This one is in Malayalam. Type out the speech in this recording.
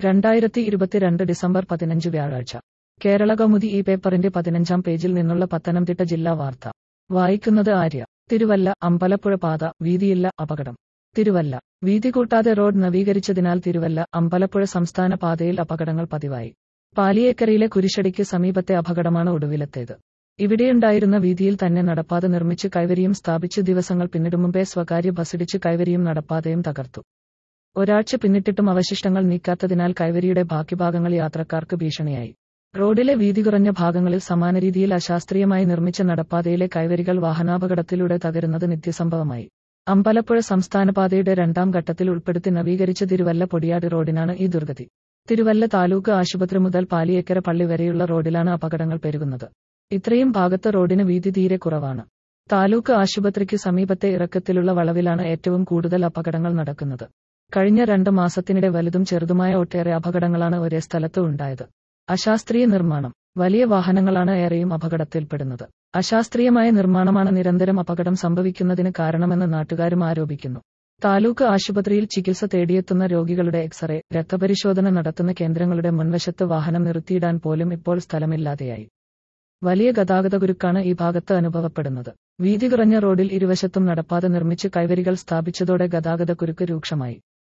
രണ്ടായിരത്തി ഇരുപത്തിരണ്ട് ഡിസംബർ പതിനഞ്ച് വ്യാഴാഴ്ച കേരള കൗമുദി ഈ പേപ്പറിന്റെ പതിനഞ്ചാം പേജിൽ നിന്നുള്ള പത്തനംതിട്ട ജില്ലാ വാർത്ത വായിക്കുന്നത് ആര്യ തിരുവല്ല അമ്പലപ്പുഴ പാത വീതിയില്ല അപകടം തിരുവല്ല വീതി കൂട്ടാതെ റോഡ് നവീകരിച്ചതിനാൽ തിരുവല്ല അമ്പലപ്പുഴ സംസ്ഥാന പാതയിൽ അപകടങ്ങൾ പതിവായി പാലിയേക്കരയിലെ കുരിശടിക്ക് സമീപത്തെ അപകടമാണ് ഒടുവിലത്തേത് ഇവിടെയുണ്ടായിരുന്ന വീതിയിൽ തന്നെ നടപ്പാത നിർമ്മിച്ച് കൈവരിയും സ്ഥാപിച്ച് ദിവസങ്ങൾ പിന്നിടും മുമ്പേ സ്വകാര്യ ബസ്സിടിച്ച് കൈവരിയും നടപ്പാതയും തകർത്തു ഒരാഴ്ച പിന്നിട്ടിട്ടും അവശിഷ്ടങ്ങൾ നീക്കാത്തതിനാൽ കൈവരിയുടെ ബാക്കി ഭാഗങ്ങൾ യാത്രക്കാർക്ക് ഭീഷണിയായി റോഡിലെ വീതി കുറഞ്ഞ ഭാഗങ്ങളിൽ സമാന രീതിയിൽ അശാസ്ത്രീയമായി നിർമ്മിച്ച നടപ്പാതയിലെ കൈവരികൾ വാഹനാപകടത്തിലൂടെ തകരുന്നത് നിത്യസംഭവമായി അമ്പലപ്പുഴ സംസ്ഥാനപാതയുടെ രണ്ടാം ഘട്ടത്തിൽ ഉൾപ്പെടുത്തി നവീകരിച്ച തിരുവല്ല പൊടിയാട് റോഡിനാണ് ഈ ദുർഗതി തിരുവല്ല താലൂക്ക് ആശുപത്രി മുതൽ പാലിയേക്കര പള്ളി വരെയുള്ള റോഡിലാണ് അപകടങ്ങൾ പെരുകുന്നത് ഇത്രയും ഭാഗത്ത് റോഡിന് വീതി തീരെ കുറവാണ് താലൂക്ക് ആശുപത്രിക്ക് സമീപത്തെ ഇറക്കത്തിലുള്ള വളവിലാണ് ഏറ്റവും കൂടുതൽ അപകടങ്ങൾ നടക്കുന്നത് കഴിഞ്ഞ രണ്ട് മാസത്തിനിടെ വലുതും ചെറുതുമായ ഒട്ടേറെ അപകടങ്ങളാണ് ഒരേ സ്ഥലത്ത് ഉണ്ടായത് അശാസ്ത്രീയ നിർമ്മാണം വലിയ വാഹനങ്ങളാണ് ഏറെയും അപകടത്തിൽപ്പെടുന്നത് അശാസ്ത്രീയമായ നിർമ്മാണമാണ് നിരന്തരം അപകടം സംഭവിക്കുന്നതിന് കാരണമെന്ന് നാട്ടുകാരും ആരോപിക്കുന്നു താലൂക്ക് ആശുപത്രിയിൽ ചികിത്സ തേടിയെത്തുന്ന രോഗികളുടെ എക്സ്റേ രക്തപരിശോധന നടത്തുന്ന കേന്ദ്രങ്ങളുടെ മുൻവശത്ത് വാഹനം നിർത്തിയിടാൻ പോലും ഇപ്പോൾ സ്ഥലമില്ലാതെയായി വലിയ ഗതാഗതകുരുക്കാണ് ഈ ഭാഗത്ത് അനുഭവപ്പെടുന്നത് വീതി കുറഞ്ഞ റോഡിൽ ഇരുവശത്തും നടപ്പാത നിർമ്മിച്ച് കൈവരികൾ സ്ഥാപിച്ചതോടെ ഗതാഗതക്കുരുക്ക് രൂക്ഷമായി